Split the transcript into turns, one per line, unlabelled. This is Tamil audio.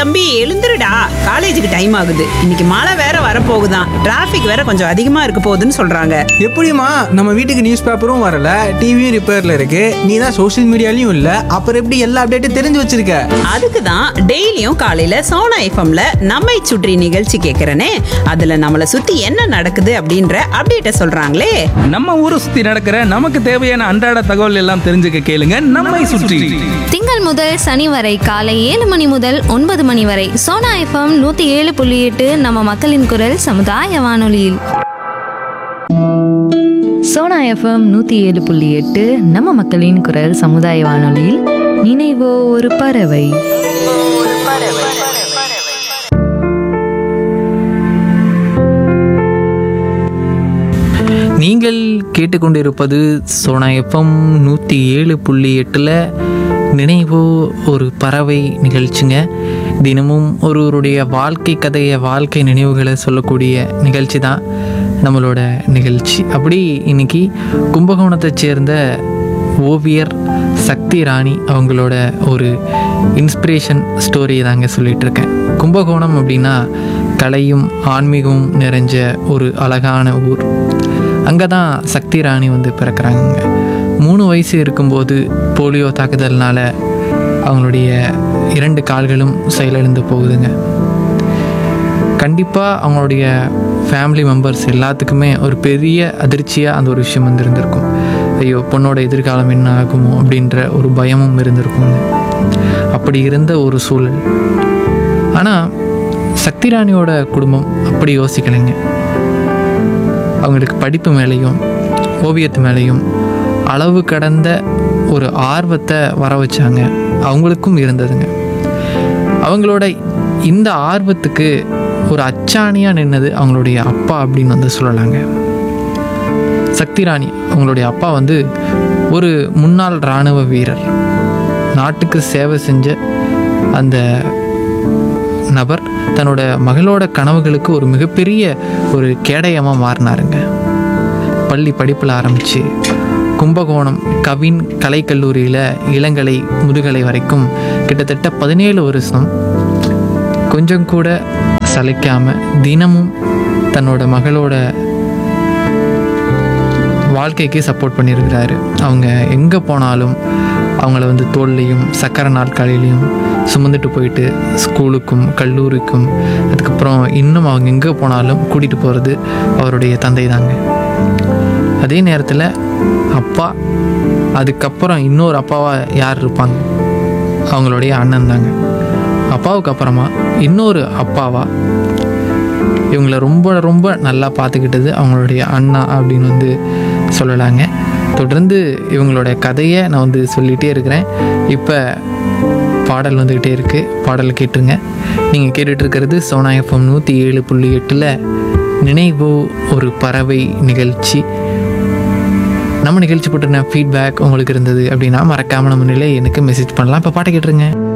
தம்பி எழுந்துருடா காலேஜுக்கு டைம் ஆகுது இன்னைக்கு மழை வேற வரப்போகுதான் டிராஃபிக் வேற கொஞ்சம் அதிகமா இருக்க போகுதுன்னு சொல்றாங்க
எப்படிம்மா நம்ம வீட்டுக்கு நியூஸ் பேப்பரும் வரல டிவியும் ரிப்பேர்ல இருக்கு நீ தான் சோஷியல் மீடியாலையும் இல்ல அப்புறம் எப்படி எல்லா அப்டேட்டும் தெரிஞ்சு வச்சிருக்க
அதுக்கு தான் டெய்லியும் காலையில சோனா எஃப்எம்ல நம்மை சுற்றி நிகழ்ச்சி கேட்கறனே அதுல நம்மள சுத்தி என்ன நடக்குது அப்படின்ற அப்டேட்ட சொல்றாங்களே
நம்ம ஊரை சுத்தி நடக்கிற நமக்கு தேவையான அன்றாட தகவல் எல்லாம் தெரிஞ்சுக்க கேளுங்க நம்மை சுற்றி
திங்கள் முதல் சனி வரை காலை ஏழு மணி முதல் ஒன்பது மணி வரை சோனா எஃப்எம் நூத்தி ஏழு புள்ளி எட்டு நம்ம மக்களின் குரல் சமுதாய வானொலியில்
சோனா எஃப்எம் நூற்றி ஏழு புள்ளி எட்டு நம்ம மக்களின் குரல் சமுதாய வானொலியில் நினைவோ ஒரு பறவை
நீங்கள் கேட்டுக்கொண்டிருப்பது சோனா எஃப்எம் நூற்றி ஏழு புள்ளி எட்டில் நினைவோ ஒரு பறவை நிகழ்ச்சிங்க தினமும் ஒருவருடைய வாழ்க்கை கதையை வாழ்க்கை நினைவுகளை சொல்லக்கூடிய நிகழ்ச்சி தான் நம்மளோட நிகழ்ச்சி அப்படி இன்னைக்கு கும்பகோணத்தைச் சேர்ந்த ஓவியர் சக்தி ராணி அவங்களோட ஒரு இன்ஸ்பிரேஷன் ஸ்டோரி தாங்க சொல்லிட்டு இருக்கேன் கும்பகோணம் அப்படின்னா கலையும் ஆன்மீகமும் நிறைஞ்ச ஒரு அழகான ஊர் அங்கே தான் சக்தி ராணி வந்து பிறக்கிறாங்க மூணு வயசு இருக்கும்போது போலியோ தாக்குதல்னால அவங்களுடைய இரண்டு கால்களும் செயலிழந்து போகுதுங்க கண்டிப்பாக அவங்களுடைய ஃபேமிலி மெம்பர்ஸ் எல்லாத்துக்குமே ஒரு பெரிய அதிர்ச்சியாக அந்த ஒரு விஷயம் வந்து இருந்திருக்கும் ஐயோ பொண்ணோட எதிர்காலம் என்ன ஆகுமோ அப்படின்ற ஒரு பயமும் இருந்திருக்குங்க அப்படி இருந்த ஒரு சூழல் ஆனால் சக்தி ராணியோட குடும்பம் அப்படி யோசிக்கலைங்க அவங்களுக்கு படிப்பு மேலேயும் ஓவியத்து மேலேயும் அளவு கடந்த ஒரு ஆர்வத்தை வர வச்சாங்க அவங்களுக்கும் இருந்ததுங்க அவங்களோட இந்த ஆர்வத்துக்கு ஒரு அச்சாணியாக நின்னது அவங்களுடைய அப்பா அப்படின்னு வந்து சொல்லலாங்க சக்தி ராணி அவங்களுடைய அப்பா வந்து ஒரு முன்னாள் இராணுவ வீரர் நாட்டுக்கு சேவை செஞ்ச அந்த நபர் தன்னோட மகளோட கனவுகளுக்கு ஒரு மிகப்பெரிய ஒரு கேடயமாக மாறினாருங்க பள்ளி படிப்பில் ஆரம்பித்து கும்பகோணம் கவின் கலைக்கல்லூரியில் இளங்கலை முதுகலை வரைக்கும் கிட்டத்தட்ட பதினேழு வருஷம் கொஞ்சம் கூட சளைக்காமல் தினமும் தன்னோட மகளோட வாழ்க்கைக்கு சப்போர்ட் பண்ணியிருக்கிறாரு அவங்க எங்கே போனாலும் அவங்கள வந்து தோல்லையும் சக்கர நாட்காலிலையும் சுமந்துட்டு போயிட்டு ஸ்கூலுக்கும் கல்லூரிக்கும் அதுக்கப்புறம் இன்னும் அவங்க எங்கே போனாலும் கூட்டிகிட்டு போகிறது அவருடைய தந்தை தாங்க அதே நேரத்தில் அப்பா அதுக்கப்புறம் இன்னொரு அப்பாவாக யார் இருப்பாங்க அவங்களுடைய அண்ணன் தாங்க அப்பாவுக்கு அப்புறமா இன்னொரு அப்பாவா இவங்கள ரொம்ப ரொம்ப நல்லா பார்த்துக்கிட்டது அவங்களுடைய அண்ணா அப்படின்னு வந்து சொல்லலாங்க தொடர்ந்து இவங்களோட கதையை நான் வந்து சொல்லிகிட்டே இருக்கிறேன் இப்போ பாடல் வந்துக்கிட்டே இருக்குது பாடல் கேட்டுருங்க நீங்கள் கேட்டுட்டு இருக்கிறது சோனா எஃப்எம் நூற்றி ஏழு புள்ளி எட்டில் நினைவோ ஒரு பறவை நிகழ்ச்சி நம்ம நிகழ்ச்சி பற்றின ஃபீட்பேக் உங்களுக்கு இருந்தது அப்படின்னா மறக்காமல் நம்ம நிலை எனக்கு மெசேஜ் பண்ணலாம் இப்போ பாட்டை கேட்டுருங்க